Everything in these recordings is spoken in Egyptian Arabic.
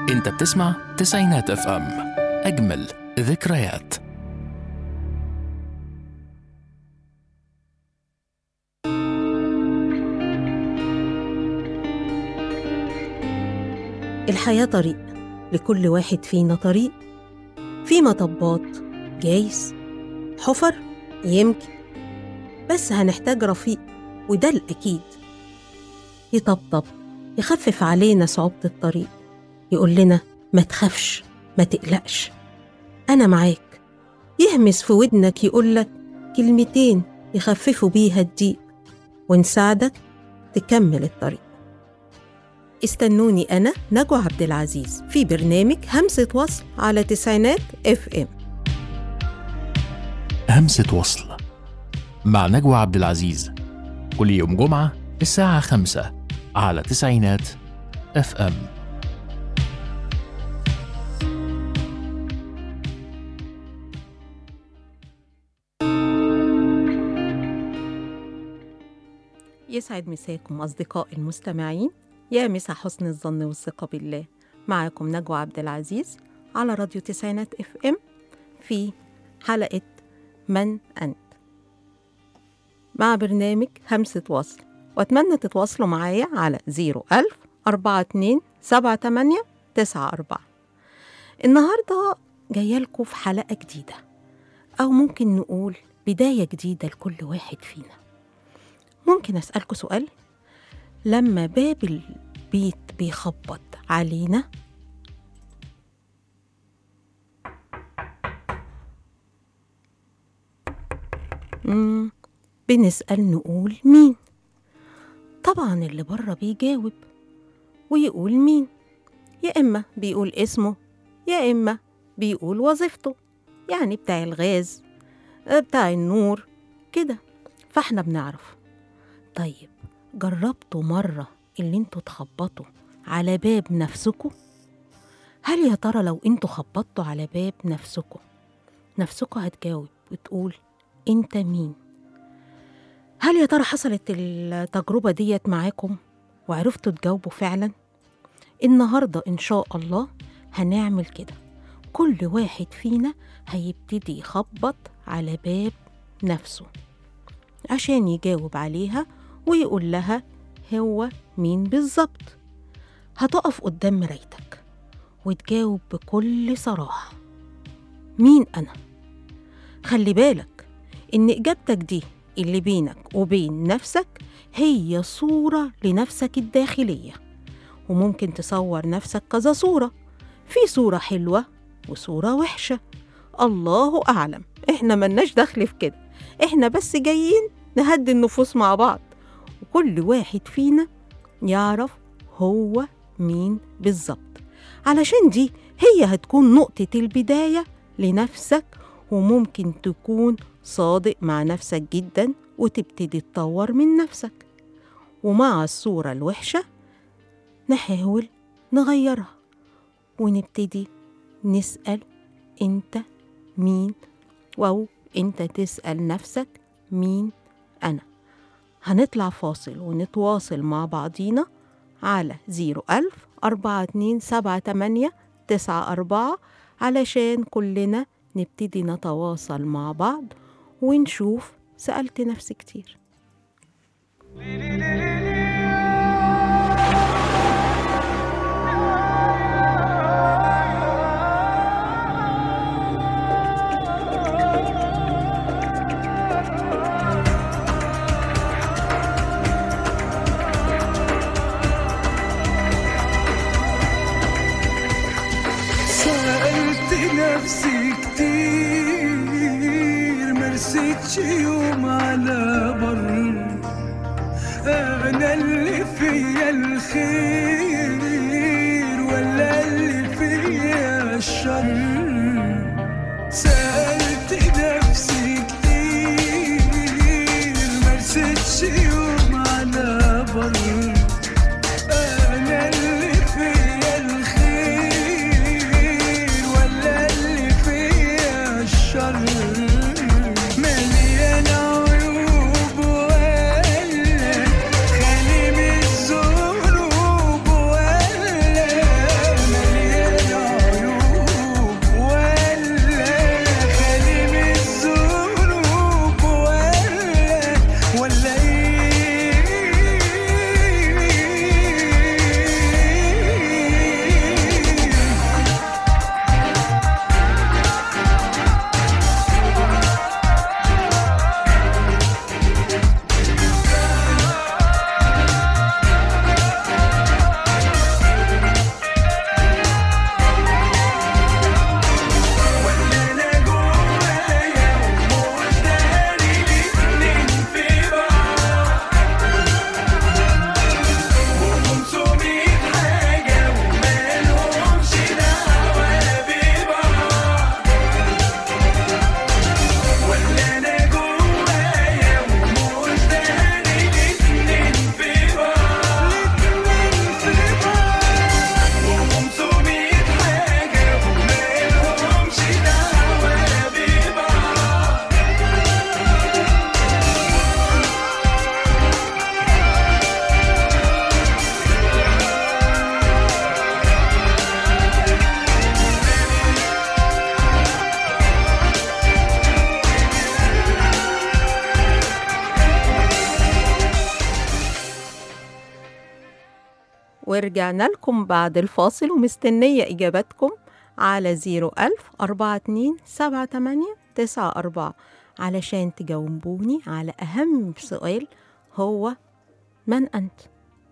انت بتسمع تسعينات اف ام اجمل ذكريات الحياة طريق لكل واحد فينا طريق في مطبات جايز حفر يمكن بس هنحتاج رفيق وده الأكيد يطبطب يخفف علينا صعوبة الطريق يقول لنا ما تخافش ما تقلقش أنا معاك يهمس في ودنك يقولك كلمتين يخففوا بيها الضيق ونساعدك تكمل الطريق استنوني أنا نجوى عبد العزيز في برنامج همسة وصل على تسعينات اف ام همسة وصل مع نجوى عبد العزيز كل يوم جمعة الساعة خمسة على تسعينات اف ام يسعد مساكم أصدقائي المستمعين يا مسا حسن الظن والثقة بالله معكم نجوى عبد العزيز على راديو تسعينات اف ام في حلقة من أنت مع برنامج همسة وصل وأتمنى تتواصلوا معايا على 01000 42 78 94 النهاردة جاية لكم في حلقة جديدة أو ممكن نقول بداية جديدة لكل واحد فينا ممكن أسألكوا سؤال لما باب البيت بيخبط علينا مم، بنسأل نقول مين طبعا اللي بره بيجاوب ويقول مين يا إما بيقول اسمه يا إما بيقول وظيفته يعني بتاع الغاز آه، بتاع النور كده فاحنا بنعرف طيب جربتوا مرة اللي انتوا تخبطوا على باب نفسكم؟ هل يا ترى لو انتوا خبطتوا على باب نفسكم نفسكم هتجاوب وتقول انت مين؟ هل يا ترى حصلت التجربة ديت معاكم وعرفتوا تجاوبوا فعلا؟ النهاردة إن شاء الله هنعمل كده كل واحد فينا هيبتدي يخبط على باب نفسه عشان يجاوب عليها ويقول لها هو مين بالظبط هتقف قدام مرايتك وتجاوب بكل صراحة مين أنا؟ خلي بالك إن إجابتك دي اللي بينك وبين نفسك هي صورة لنفسك الداخلية وممكن تصور نفسك كذا صورة في صورة حلوة وصورة وحشة الله أعلم إحنا ملناش دخل في كده إحنا بس جايين نهدي النفوس مع بعض وكل واحد فينا يعرف هو مين بالظبط علشان دي هي هتكون نقطة البداية لنفسك وممكن تكون صادق مع نفسك جدا وتبتدي تطور من نفسك ومع الصورة الوحشة نحاول نغيرها ونبتدي نسأل انت مين أو انت تسأل نفسك مين أنا هنطلع فاصل ونتواصل مع بعضينا على 01000 4278 94 علشان كلنا نبتدي نتواصل مع بعض ونشوف سألت نفسي كتير سألت نفسي كتير مرستش يوم على بر أنا اللي فيا الخير ولا اللي فيا الشر سألت نفسي كتير مرستش يوم على بر أنا اللي فيا الخير ولا اللي فيا الشر مليان عيوب ولا خالي من الذنوب ولا ورجعنا لكم بعد الفاصل ومستنية إجاباتكم على 01000 42 78 94 علشان تجاوبوني على أهم سؤال هو من أنت؟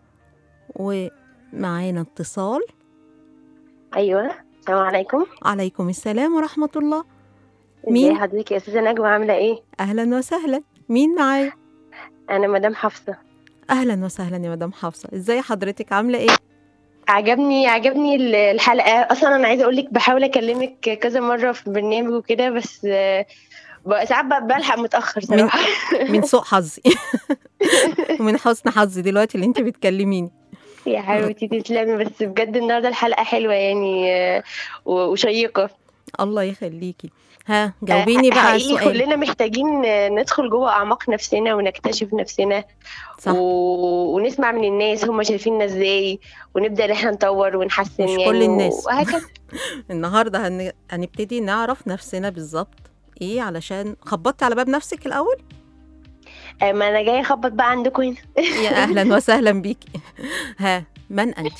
ومعانا اتصال ايوه السلام عليكم عليكم السلام ورحمة الله ازي مين؟ حضرتك يا استاذه نجوى عامله ايه أهلا وسهلا مين معايا؟ انا مدام حفصه أهلا وسهلا يا مدام حفصة إزاي حضرتك عاملة إيه؟ عجبني عجبني ال- الحلقه اصلا انا عايزه اقول لك بحاول اكلمك كذا مره في البرنامج وكده بس آه، ب- ساعات ب- بلحق متاخر من- صراحه من سوء حظي ومن حسن حظي دلوقتي اللي انت بتكلميني يا حبيبتي تسلمي بس بجد النهارده الحلقه حلوه يعني آه، و- وشيقه الله يخليكي ها جاوبيني بقى على حقيقي السؤال كلنا محتاجين آه، ندخل جوه اعماق نفسنا ونكتشف نفسنا صح و... ونسمع من الناس هم شايفيننا ازاي ونبدا ان احنا نطور ونحسن مش يعني كل الناس. وهكذا النهارده هن... هنبتدي نعرف نفسنا بالظبط ايه علشان خبطتي على باب نفسك الاول آه، ما انا جايه اخبط بقى عندكم هنا يا اهلا وسهلا بيكي ها من انت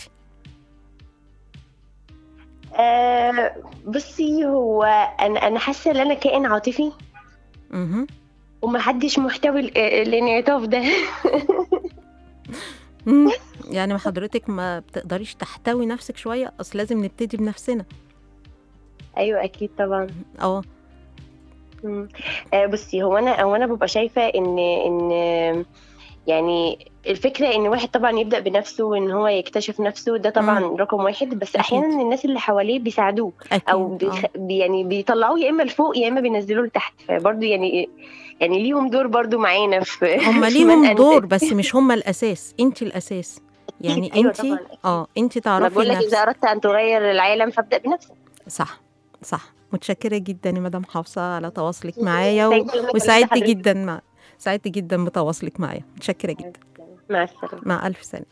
آه بصي هو انا انا حاسه ان انا كائن عاطفي مهم. ومحدش محتوي ال- الانعطاف ده مم. يعني ما حضرتك ما بتقدريش تحتوي نفسك شويه اصل لازم نبتدي بنفسنا ايوه اكيد طبعا اه مم. آه بصي هو انا هو انا ببقى شايفه ان ان يعني الفكره ان واحد طبعا يبدا بنفسه وان هو يكتشف نفسه ده طبعا رقم واحد بس أكيد. احيانا الناس اللي حواليه بيساعدوه او اكيد بيخ... آه. بي- يعني بيطلعوه يا اما لفوق يا اما بينزلوه لتحت فبرضه يعني يعني ليهم دور برضه معانا في هم في ليهم من أنت. دور بس مش هم الاساس انت الاساس يعني أيوة انت طبعاً، أكيد. اه انت ما تعرفي بقول لك نفسك اذا اردت ان تغير العالم فابدا بنفسك صح صح متشكرة جدا يا مدام حفصة على تواصلك معايا و... سعيدة لما وسعدت كلمت جدا مع سعدت جدا بتواصلك معايا متشكرة جدا حضرتك. مع السلامه مع ألف سلامة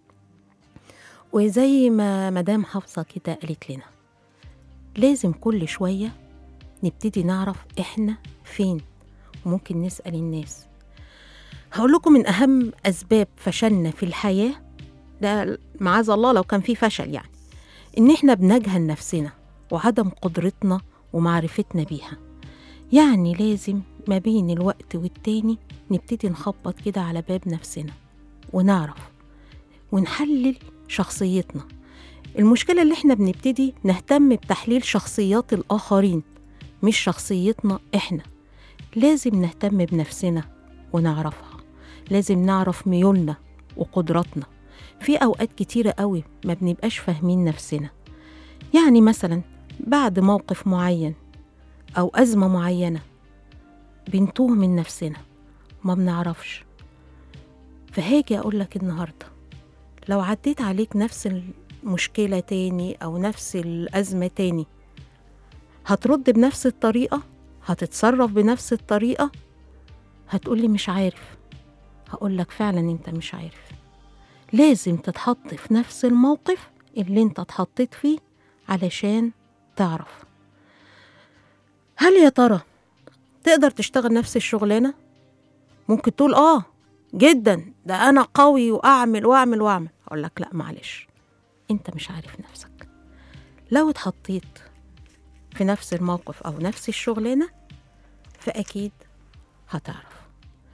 وزي ما مدام حفصة كده قالت لنا لازم كل شوية نبتدي نعرف إحنا فين وممكن نسأل الناس هقول لكم من أهم أسباب فشلنا في الحياة ده معاذ الله لو كان في فشل يعني إن إحنا بنجهل نفسنا وعدم قدرتنا ومعرفتنا بيها يعني لازم ما بين الوقت والتاني نبتدي نخبط كده على باب نفسنا ونعرف ونحلل شخصيتنا المشكلة اللي احنا بنبتدي نهتم بتحليل شخصيات الآخرين مش شخصيتنا احنا لازم نهتم بنفسنا ونعرفها لازم نعرف ميولنا وقدراتنا في أوقات كتيرة قوي ما بنبقاش فاهمين نفسنا يعني مثلا بعد موقف معين أو أزمة معينة بنتوه من نفسنا ما بنعرفش فهاجي أقول لك النهاردة لو عديت عليك نفس المشكلة تاني أو نفس الأزمة تاني هترد بنفس الطريقة هتتصرف بنفس الطريقة هتقولي مش عارف هقولك فعلا انت مش عارف لازم تتحط في نفس الموقف اللي انت اتحطيت فيه علشان تعرف هل يا ترى تقدر تشتغل نفس الشغلانة؟ ممكن تقول اه جدا ده انا قوي واعمل واعمل واعمل اقول لك لا معلش انت مش عارف نفسك لو اتحطيت في نفس الموقف او نفس الشغلانه فاكيد هتعرف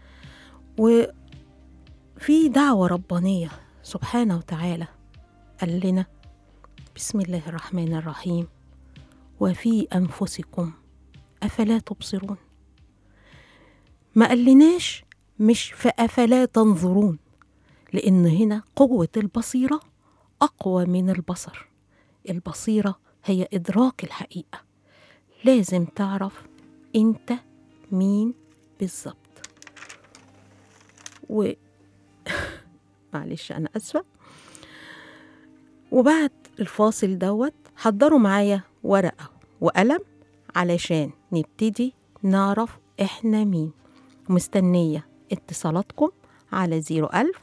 وفي دعوه ربانيه سبحانه وتعالى قال لنا بسم الله الرحمن الرحيم وفي انفسكم افلا تبصرون ما قالناش مش فأفلا تنظرون لأن هنا قوة البصيرة أقوى من البصر البصيرة هي إدراك الحقيقة لازم تعرف أنت مين بالظبط و معلش أنا أسفة وبعد الفاصل دوت حضروا معايا ورقة وقلم علشان نبتدي نعرف إحنا مين مستنية اتصالاتكم على 01000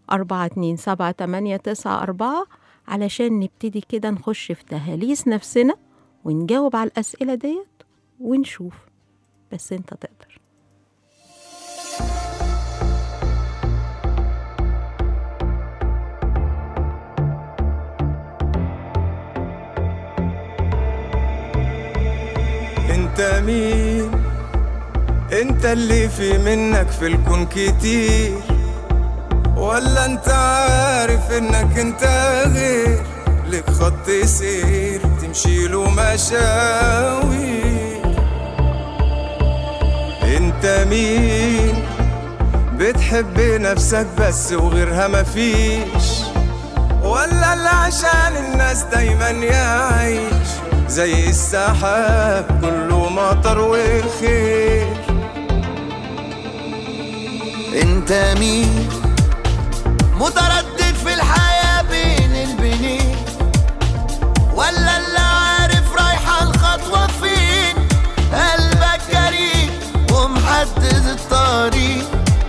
427 علشان نبتدي كده نخش في تهاليس نفسنا ونجاوب على الأسئلة ديت ونشوف بس انت تقدر مين انت اللي في منك في الكون كتير ولا انت عارف انك انت غير لك خط سير تمشي له مشاوي انت مين بتحب نفسك بس وغيرها مفيش ولا اللي عشان الناس دايما يعيش زي السحاب كله مطر وخير انت مين متردد في الحياة بين البنين ولا اللي عارف رايحة الخطوة فين قلبك جريء ومحدد الطريق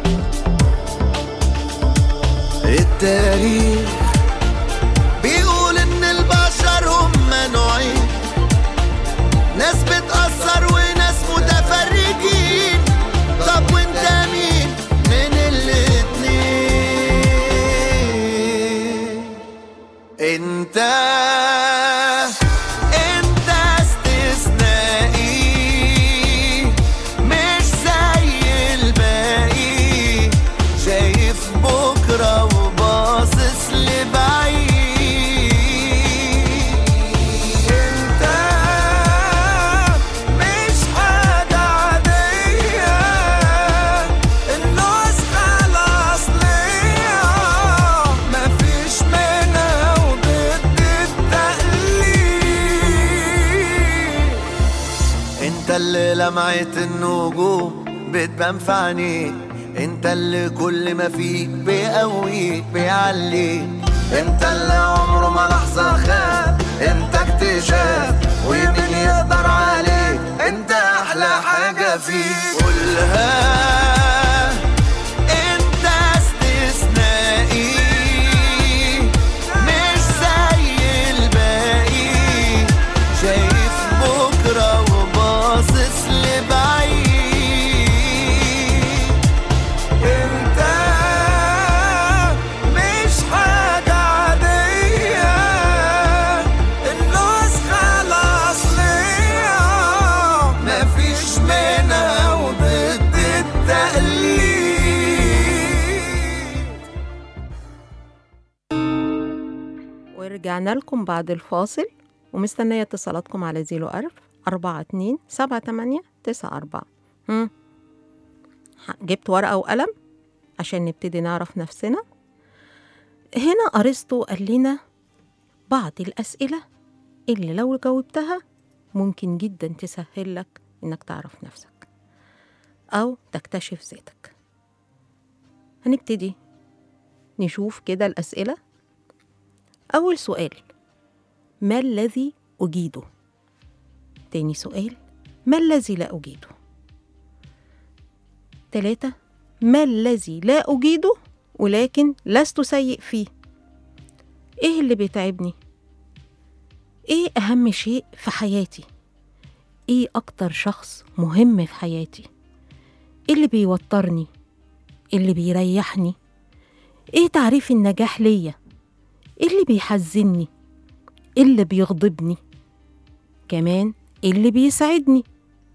التاريخ بيقول ان البشر هم نوعين ناس بتأثر وناس متفرجين طب وانت مين من الاتنين انت انت استثنائي مش زي الباقي شايف بكرة وباصص لبعيد انت مش حاجة عادية النسخة الأصلية مفيش منها وضد التقليد انت اللي لمعت النجوم بتبان في عينيك انت اللي كل ما فيك بيقويك بيعليك انت اللي عمره ما لحظة خاب انت اكتشاف ومين يقدر عليك انت احلى حاجة فيك قولها انت استثنائي مش زي الباقي شايف بكرة وباصص لبعيد انت مش حاجة عادية النسخة الأصلية مفيش منها وضد التقليد ورجعنا لكم بعد الفاصل ومستنية اتصالاتكم على زيرو ألف أربعة اتنين سبعة تمانية تسعة أربعة هم. ح- جبت ورقة وقلم عشان نبتدي نعرف نفسنا هنا أرسطو قال لنا بعض الأسئلة اللي لو جاوبتها ممكن جدا تسهل لك إنك تعرف نفسك أو تكتشف ذاتك هنبتدي نشوف كده الأسئلة أول سؤال ما الذي أجيده؟ تاني سؤال ما الذي لا أجيده؟ تلاتة ما الذي لا أجيده ولكن لست سيء فيه؟ إيه اللي بيتعبني؟ إيه أهم شيء في حياتي؟ إيه أكتر شخص مهم في حياتي؟ إيه اللي بيوترني؟ إيه اللي بيريحني؟ إيه تعريف النجاح ليا؟ ايه اللي بيحزني ايه اللي بيغضبني كمان ايه اللي بيسعدني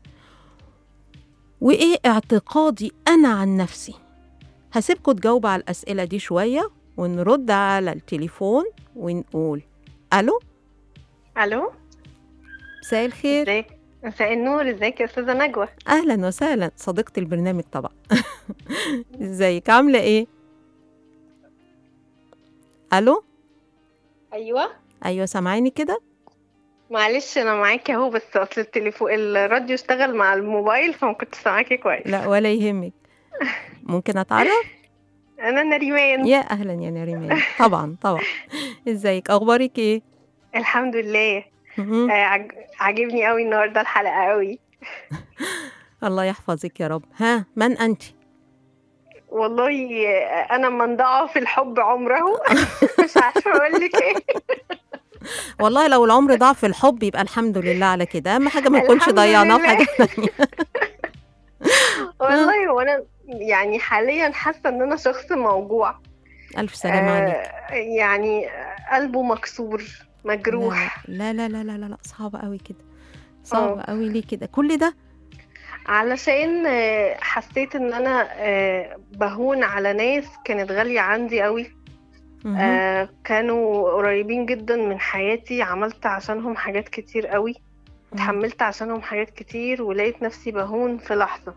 وايه اعتقادي انا عن نفسي هسيبكم تجاوبوا على الاسئله دي شويه ونرد على التليفون ونقول الو الو مساء الخير ازيك مساء النور ازيك يا استاذه نجوى اهلا وسهلا صديقه البرنامج طبعا ازيك عامله ايه الو ايوه ايوه سامعيني كده معلش انا معاكي اهو بس اصل التليفون الراديو اشتغل مع الموبايل فما كنتش سامعاكي كويس لا ولا يهمك ممكن اتعرف انا نريمان يا اهلا يا نريمان طبعا طبعا ازيك اخبارك ايه الحمد لله مهم. آه، عج... عاجبني قوي النهارده الحلقه قوي الله يحفظك يا رب ها من انت والله آه، انا من ضاع في الحب عمره مش عارفه اقول لك ايه والله لو العمر ضاع في الحب يبقى الحمد لله على كده اهم حاجه ما نكونش الحمد ضيعناه في لله. حاجه ثانيه والله وانا يعني حاليا حاسه ان انا شخص موجوع الف سلامه عليك آه، يعني قلبه مكسور مجروح لا لا لا لا لا, لا صعب قوي كده صعب قوي ليه كده كل ده علشان آه، حسيت ان انا آه، بهون على ناس كانت غالية عندي قوي مهم. آه، كانوا قريبين جدا من حياتي عملت عشانهم حاجات كتير قوي اتحملت عشانهم حاجات كتير ولقيت نفسي بهون في لحظة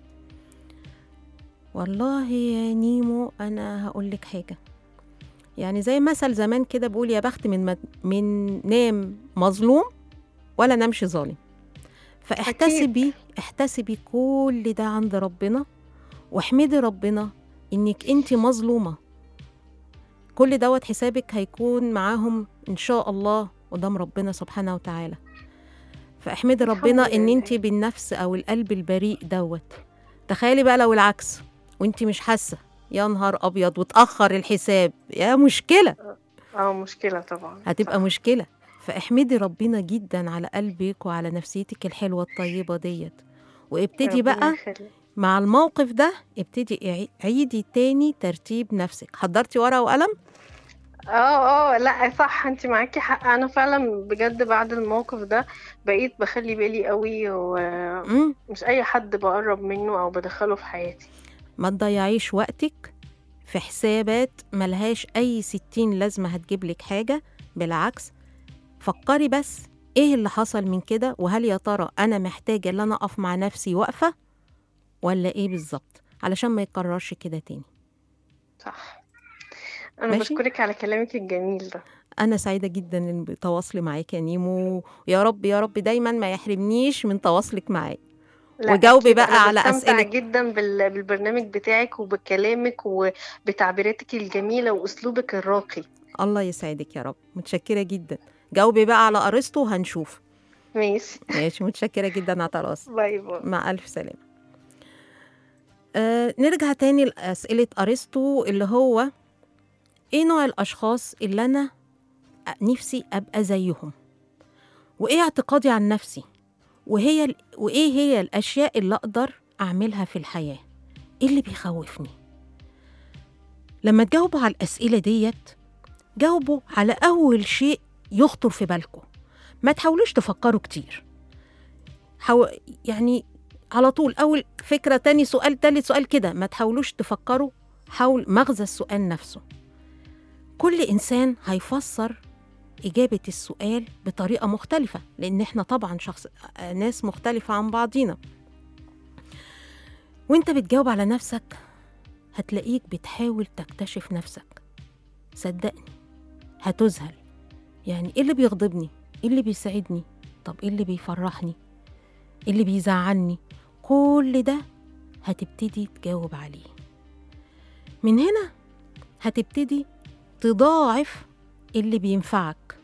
والله يا نيمو انا هقول لك حاجه يعني زي مثل زمان كده بقول يا بخت من مد... من نام مظلوم ولا نامش ظالم فاحتسبي احتسبي كل ده عند ربنا واحمدي ربنا انك انت مظلومه كل دوت حسابك هيكون معاهم ان شاء الله قدام ربنا سبحانه وتعالى فاحمدي الحمد ربنا ان لله. انت بالنفس او القلب البريء دوت تخيلي بقى لو العكس وانت مش حاسه يا نهار ابيض وتاخر الحساب يا مشكله اه مشكلة طبعا هتبقى صح. مشكله فاحمدي ربنا جدا على قلبك وعلى نفسيتك الحلوه الطيبه ديت وابتدي ربنا بقى يخليك. مع الموقف ده ابتدي اعي- عيدي تاني ترتيب نفسك حضرتي ورقه وقلم اه اه لا صح انت معاكي حق انا فعلا بجد بعد الموقف ده بقيت بخلي بالي قوي ومش مم. اي حد بقرب منه او بدخله في حياتي ما تضيعيش وقتك في حسابات ملهاش أي ستين لازمة هتجيب لك حاجة بالعكس فكري بس إيه اللي حصل من كده وهل يا ترى أنا محتاجة إن أنا أقف مع نفسي واقفة ولا إيه بالظبط علشان ما يكررش كده تاني صح انا ماشي. بشكرك على كلامك الجميل ده أنا سعيدة جدا إن بتواصلي معاك يا نيمو ويا رب يا رب دايما ما يحرمنيش من تواصلك معاك لا وجاوبي أكيد، بقى أنا على بستمتع أسئلة. جدا بال- بالبرنامج بتاعك وبكلامك وبتعبيراتك الجميلة وأسلوبك الراقي الله يسعدك يا رب متشكرة جدا جاوبي بقى على أرسطو وهنشوف ماشي ماشي متشكرة جدا على تواصل باي باي مع ألف سلامة آه نرجع تاني لأسئلة أرسطو اللي هو إيه نوع الأشخاص اللي أنا نفسي أبقى زيهم وإيه اعتقادي عن نفسي وهي ال- وإيه هي الأشياء اللي أقدر أعملها في الحياة إيه اللي بيخوفني لما تجاوبوا على الأسئلة ديت جاوبوا على أول شيء يخطر في بالكم ما تحاولوش تفكروا كتير حو... يعني على طول أول فكرة تاني سؤال تالت سؤال كده ما تحاولوش تفكروا حول مغزى السؤال نفسه كل إنسان هيفسر إجابة السؤال بطريقة مختلفة لأن إحنا طبعا شخص آه، ناس مختلفة عن بعضينا وإنت بتجاوب على نفسك هتلاقيك بتحاول تكتشف نفسك صدقني هتذهل يعني إيه اللي بيغضبني إيه اللي بيسعدني طب إيه اللي بيفرحني إيه اللي بيزعلني كل ده هتبتدي تجاوب عليه من هنا هتبتدي تضاعف اللي بينفعك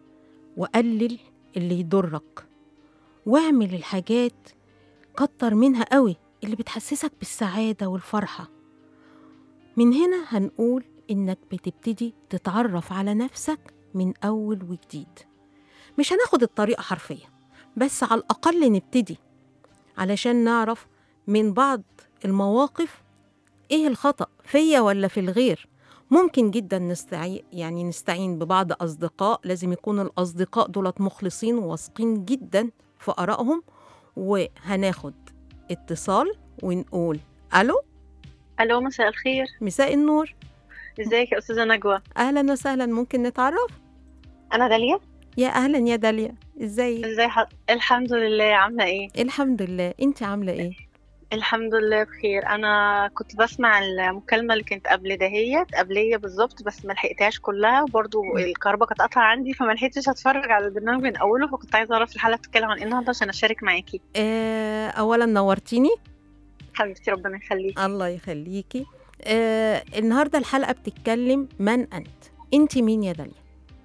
وقلل اللي يضرك واعمل الحاجات كتر منها قوي اللي بتحسسك بالسعادة والفرحة من هنا هنقول إنك بتبتدي تتعرف على نفسك من أول وجديد مش هناخد الطريقة حرفية بس على الأقل نبتدي علشان نعرف من بعض المواقف إيه الخطأ فيا ولا في الغير ممكن جدا نستعين يعني نستعين ببعض أصدقاء لازم يكون الأصدقاء دولت مخلصين وواثقين جدا في آرائهم وهناخد اتصال ونقول ألو الو مساء الخير مساء النور ازيك يا استاذه نجوى أهلا وسهلا ممكن نتعرف انا داليا يا أهلا يا داليا إزاي ازاي ح... الحمد لله عامله ايه الحمد لله أنت عاملة إيه الحمد لله بخير انا كنت بسمع المكالمه اللي كانت قبل دهيت قبليه بالظبط بس ما لحقتهاش كلها وبرضو الكهرباء كانت قاطعه عندي فما لحقتش اتفرج على البرنامج من اوله فكنت عايزه اعرف الحلقه بتتكلم عن ايه النهارده عشان اشارك معاكي آه أولا نورتيني حبيبتي ربنا يخليكي الله يخليكي آه النهاردة الحلقة بتتكلم من أنت أنت مين يا داليا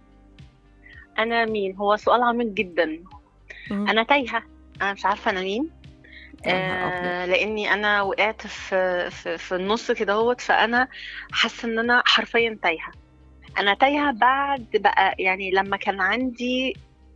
انا مين هو سؤال عميق جدا مم. انا تايهه انا مش عارفه انا مين يا نهار أبيض. آه لاني انا وقعت في في, في النص كده هوت فانا حاسه ان انا حرفيا تايهه انا تايهه بعد بقى يعني لما كان عندي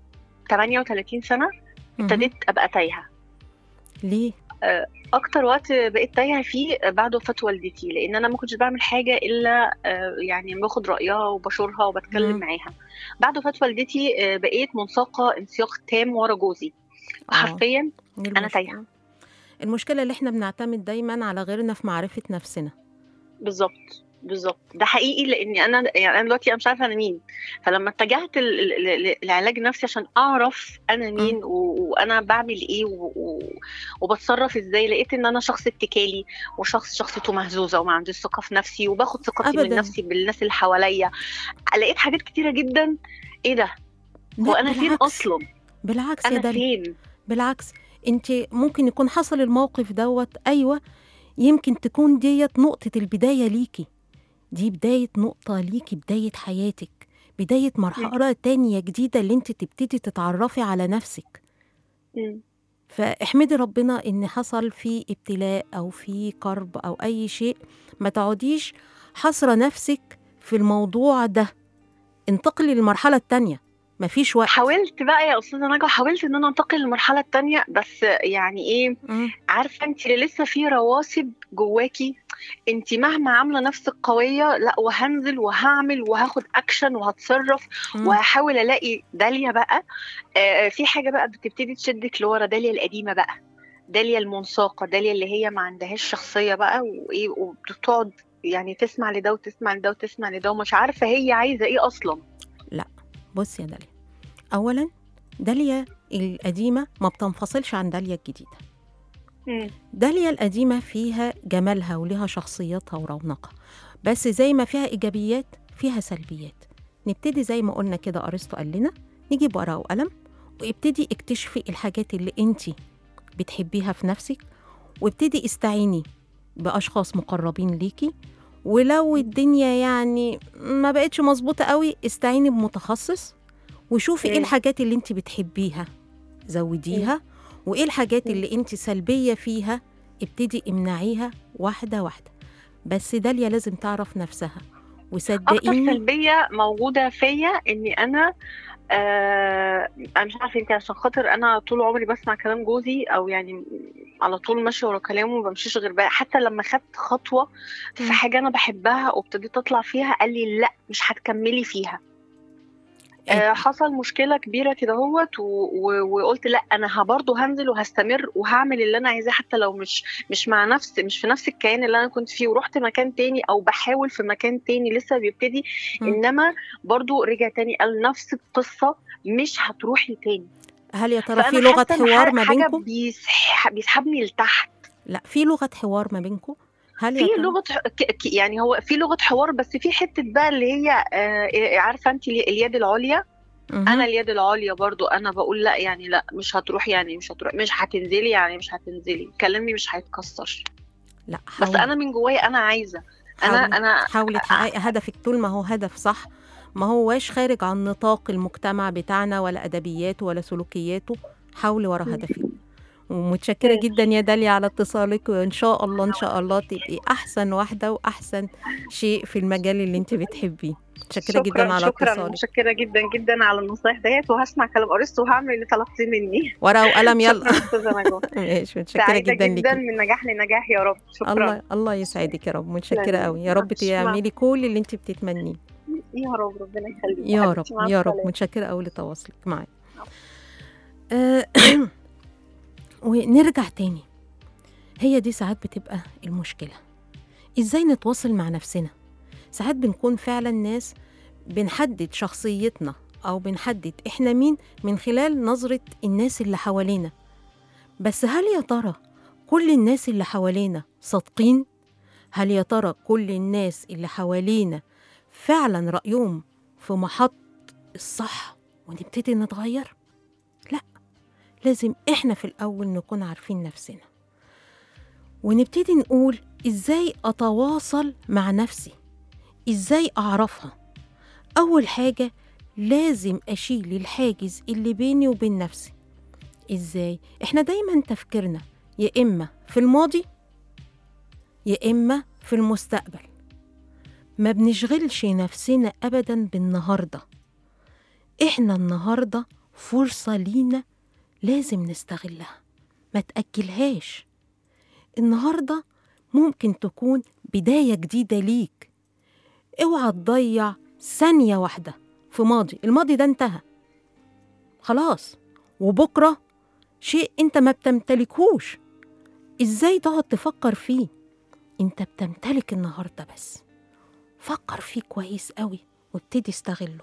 38 سنه مهم. ابتديت ابقى تايهه ليه اكتر وقت بقيت تايهه فيه بعد وفاه والدتي لان انا ما كنتش بعمل حاجه الا آه، يعني باخد رايها وبشورها وبتكلم مم. معاها بعد وفاه والدتي آه، بقيت منساقه انسياق تام ورا جوزي آه. حرفيا إيه أنا المشكلة؟ تايهة. المشكله اللي احنا بنعتمد دايما على غيرنا في معرفه نفسنا بالظبط بالظبط ده حقيقي لاني انا يعني انا دلوقتي انا مش عارفه انا مين فلما اتجهت ل- ل- ل- لعلاج نفسي عشان اعرف انا مين و- وانا بعمل ايه و- و- وبتصرف ازاي لقيت ان انا شخص اتكالي وشخص شخصيته مهزوزه وما عنديش ثقه في نفسي وباخد ثقتي من أبداً. نفسي بالناس اللي حواليا لقيت حاجات كتيره جدا ايه ده هو لا، انا فين بالعكس. اصلا بالعكس يا انا داليا فين بالعكس انت ممكن يكون حصل الموقف دوت ايوه يمكن تكون ديت نقطة البداية ليكي دي بداية نقطة ليكي بداية حياتك بداية مرحلة تانية جديدة اللي انت تبتدي تتعرفي على نفسك مم. فاحمدي ربنا ان حصل في ابتلاء او في كرب او اي شيء ما تقعديش حصرة نفسك في الموضوع ده انتقلي للمرحلة التانية مفيش وقت حاولت بقى يا استاذه نجوى حاولت ان انا انتقل للمرحله التانية بس يعني ايه مم. عارفه انت اللي لسه في رواسب جواكي انت مهما عامله نفسك قويه لا وهنزل وهعمل وهاخد اكشن وهتصرف مم. وهحاول الاقي داليا بقى آه في حاجه بقى بتبتدي تشدك لورا داليا القديمه بقى داليا المنساقه داليا اللي هي ما عندهاش شخصيه بقى وايه وبتقعد يعني تسمع لده وتسمع لده وتسمع لده ومش عارفه هي عايزه ايه اصلا بص يا داليا اولا داليا القديمه ما بتنفصلش عن داليا الجديده داليا القديمه فيها جمالها وليها شخصيتها ورونقها بس زي ما فيها ايجابيات فيها سلبيات نبتدي زي ما قلنا كده ارسطو قال لنا نجيب ورقه وقلم وابتدي اكتشفي الحاجات اللي انت بتحبيها في نفسك وابتدي استعيني باشخاص مقربين ليكي ولو الدنيا يعني ما بقتش مظبوطه قوي استعيني بمتخصص وشوفي ايه مم. الحاجات اللي انت بتحبيها زوديها وايه الحاجات اللي انت سلبيه فيها ابتدي امنعيها واحده واحده بس داليا لازم تعرف نفسها اكتر وصدقيني سلبيه موجوده فيا اني انا آه انا مش عارفه يمكن عشان خاطر انا طول عمري بسمع كلام جوزي او يعني على طول ماشيه ورا كلامه ما بمشيش غير بقى حتى لما خدت خطوه مم. في حاجه انا بحبها وابتديت اطلع فيها قال لي لا مش هتكملي فيها آه حصل مشكله كبيره كده هوت و- و- وقلت لا انا برضه هنزل وهستمر وهعمل اللي انا عايزاه حتى لو مش مش مع نفس مش في نفس الكيان اللي انا كنت فيه ورحت مكان تاني او بحاول في مكان تاني لسه بيبتدي مم. انما برضو رجع تاني قال نفس القصه مش هتروحي تاني هل يا ترى في فأنا لغه حاسة إن حوار ح- ما حاجه بينكم بيسح... بيسحبني لتحت لا في لغه حوار ما بينكم هل يا في ترى لغه ح- ك- ك- يعني هو في لغه حوار بس في حته بقى اللي هي آه، عارفه انت الي- اليد العليا مهم. انا اليد العليا برضو انا بقول لا يعني لا مش هتروح يعني مش هتروح مش هتنزلي يعني مش هتنزلي كلامي مش هيتكسر لا بس حاولي انا من جوايا انا عايزه انا حاولي انا حاولي تحققي هدفك طول ما هو هدف صح ما هوش خارج عن نطاق المجتمع بتاعنا ولا ادبياته ولا سلوكياته حاولي ورا مم. هدفك ومتشكرة جدا يا داليا على اتصالك وإن شاء الله إن شاء الله تبقي أحسن واحدة وأحسن شيء في المجال اللي أنت بتحبيه متشكرة جدا على شكرا اتصالك متشكره جدا جدا على النصايح ديت وهسمع كلام ارسطو وهعمل اللي طلبتيه مني ورقة وقلم يلا شكرا استاذه نجوى ماشي متشكرة سعيده جدا جدا ليكي من نجاح لنجاح يا رب شكرا الله الله يسعدك يا رب متشكرة تسلمي. قوي يا رب مع السلامة. تعملي كل اللي أنت بتتمنيه يا رب ربنا يخليك يا رب حبيبتي، مع يا رب السلامة. متشكرة قوي لتواصلك معايا آه، ونرجع تاني هي دي ساعات بتبقى المشكلة ازاي نتواصل مع نفسنا ساعات بنكون فعلا ناس بنحدد شخصيتنا او بنحدد احنا مين من خلال نظرة الناس اللي حوالينا بس هل يا ترى كل الناس اللي حوالينا صادقين هل يا ترى كل الناس اللي حوالينا فعلا رأيهم في محط الصح ونبتدي نتغير لا لازم احنا في الاول نكون عارفين نفسنا ونبتدي نقول ازاي اتواصل مع نفسي ازاي اعرفها اول حاجه لازم اشيل الحاجز اللي بيني وبين نفسي ازاي احنا دايما تفكيرنا يا اما في الماضي يا اما في المستقبل ما بنشغلش نفسنا ابدا بالنهارده احنا النهارده فرصه لينا لازم نستغلها ما تاجلهاش النهارده ممكن تكون بدايه جديده ليك اوعى تضيع ثانيه واحده في ماضي الماضي ده انتهى خلاص وبكره شيء انت ما بتمتلكهوش ازاي تقعد تفكر فيه انت بتمتلك النهارده بس فكر فيه كويس قوي وابتدي استغله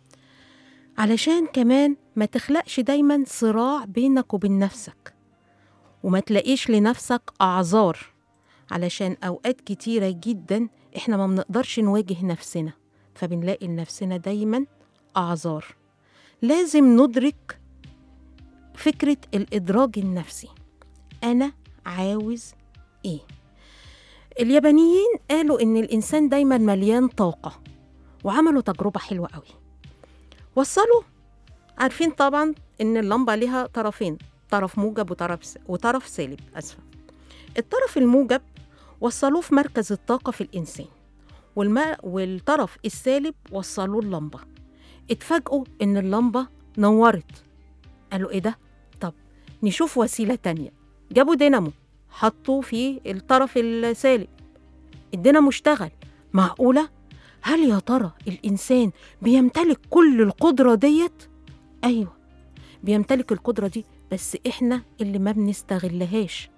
علشان كمان ما تخلقش دايما صراع بينك وبين نفسك وما تلاقيش لنفسك اعذار علشان اوقات كتيره جدا احنا ما بنقدرش نواجه نفسنا فبنلاقي لنفسنا دايما اعذار لازم ندرك فكره الادراج النفسي انا عاوز ايه اليابانيين قالوا ان الانسان دايما مليان طاقه وعملوا تجربه حلوه قوي وصلوا عارفين طبعا ان اللمبه ليها طرفين طرف موجب وطرف س... وطرف سالب اسفه الطرف الموجب وصلوه في مركز الطاقه في الانسان والما... والطرف السالب وصلوه اللمبه اتفاجئوا ان اللمبه نورت قالوا ايه ده طب نشوف وسيله تانية جابوا دينامو حطوا في الطرف السالب الدينامو اشتغل معقوله هل يا ترى الانسان بيمتلك كل القدره ديت ايوه بيمتلك القدره دي بس احنا اللي ما بنستغلهاش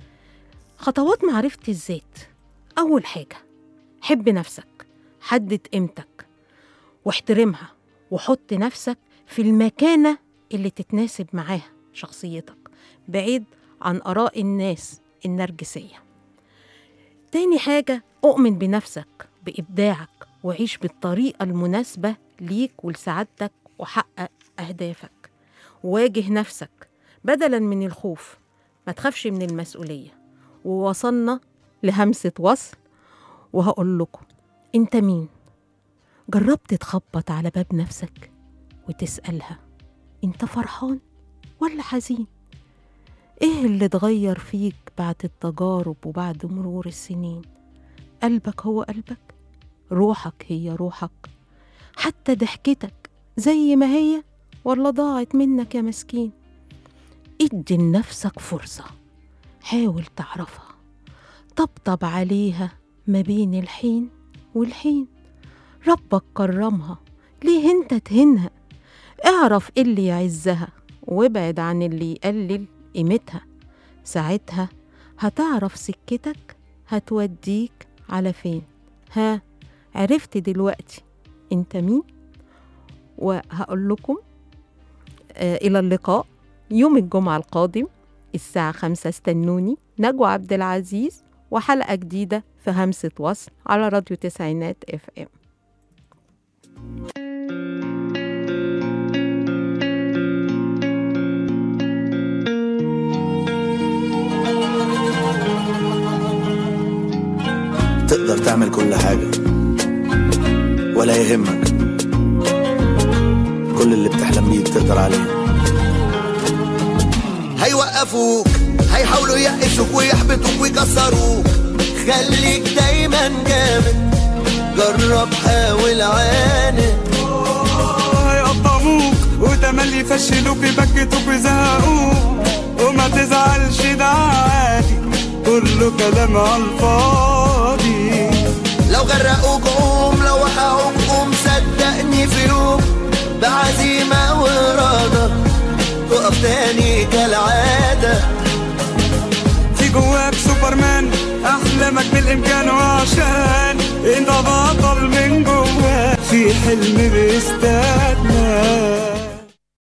خطوات معرفه الذات اول حاجه حب نفسك حدد قيمتك واحترمها وحط نفسك في المكانه اللي تتناسب معاها شخصيتك بعيد عن اراء الناس النرجسيه تاني حاجه اؤمن بنفسك بابداعك وعيش بالطريقه المناسبه ليك ولسعادتك وحقق اهدافك واجه نفسك بدلا من الخوف ما تخافش من المسؤوليه ووصلنا لهمسه وصل وهقول لكم انت مين جربت تخبط على باب نفسك وتسالها انت فرحان ولا حزين ايه اللي اتغير فيك بعد التجارب وبعد مرور السنين قلبك هو قلبك روحك هي روحك حتى ضحكتك زي ما هي ولا ضاعت منك يا مسكين ادي لنفسك فرصة حاول تعرفها طبطب عليها ما بين الحين والحين ربك كرمها ليه انت تهنها اعرف إيه اللي يعزها وابعد عن اللي يقلل قيمتها ساعتها هتعرف سكتك هتوديك على فين ها عرفت دلوقتي انت مين وهقول لكم آه إلى اللقاء يوم الجمعة القادم الساعة خمسة استنوني نجوى عبد العزيز وحلقة جديدة في همسة وصل على راديو تسعينات اف ام تقدر تعمل كل حاجة ولا يهمك كل اللي بتحلم بيه تقدر عليه هيوقفوك هيحاولوا يقشوك ويحبطوك ويكسروك خليك دايما جامد جرب حاول عاند هيقطعوك وتملي يفشلوك يبكتوك ويزهقوك وما تزعلش ده عادي كله كلام على الفاضي لو غرقوك قوم لو وقعوك قوم صدقني في يوم بعزيمة وإرادة تقف تاني كالعادة في جواك سوبرمان احلامك بالامكان وعشان انت بطل من جواك في حلم بيستناك